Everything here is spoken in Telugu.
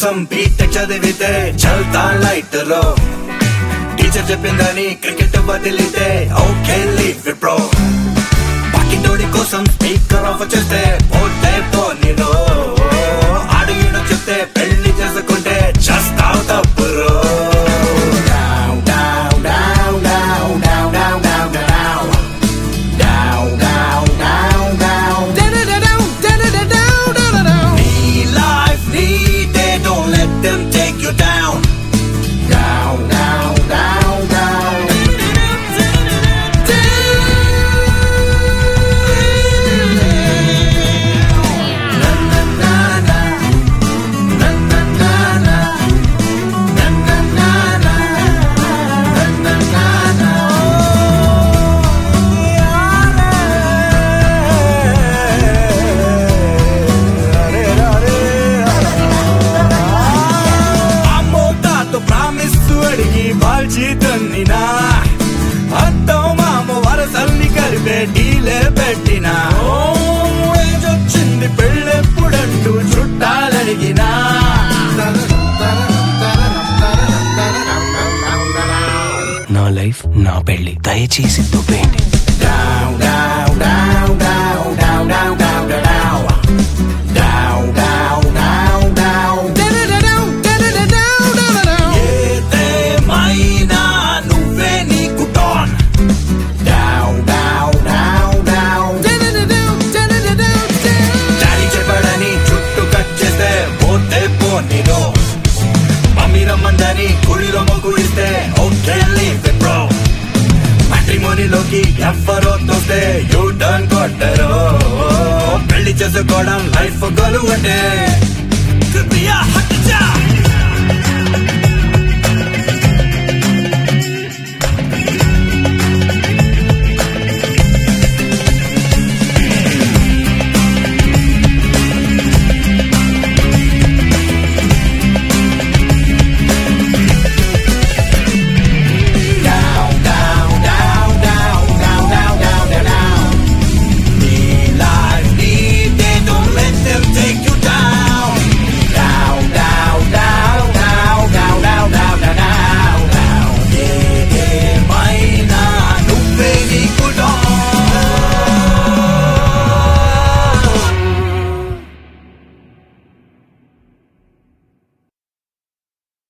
కోసం బీటెక్ చదివితే చల్తా లైట్ లో టీచర్ చెప్పిందని క్రికెట్ వదిలితే ఓకే లీవ్ ఇట్ బ్రో పక్కింటోడి కోసం స్పీకర్ ఆఫ్ చేస్తే పోతే పోనీరో అడిగిన చెప్తే పెళ్లి చేసుకుంటే చేస్తావు తప్పురో Down, down, down, down, down, down, down, down. Down, down, down, down. నీ life, నీ day, don't let them take you down. Down, down, down, down. Na, na, na, na. Na, na, na, na. Na, na, na, na. Na, na, na, na. అమ్మో తాతో ప్రామిస్ అడిగి బాల్చి తన్నినా అత్తం మామ వరసల్ని కలిపే డీలే పెట్టినా ఓ, ఏజొచ్చింది పెళ్ళెప్పుడంటూ చుట్టాలడిగినా నా లైఫ్ నా పెళ్లి దయచేసి దుబ్బేయండి Down, down, down, down, down, down, down, down. Down, down, down, down. ఏదేమైనా నువ్వే నీకు down. Down, down, down, down. Daddy చెప్పాడని చుట్టూ కట్ చేస్తే పోతే పోనీరో మమ్మీ రమ్మందని గుడిలో మొగ్గు ఇస్తే ఓకే లీవ్ ఇట్ బ్రో మ్యాట్రిమోనీలోకి ఎవ్వరో తోస్తే యూ టర్న్ కొట్టరు పెళ్లి చేసుకోవడం లైఫ్ గొలువు అంటే Could be a hot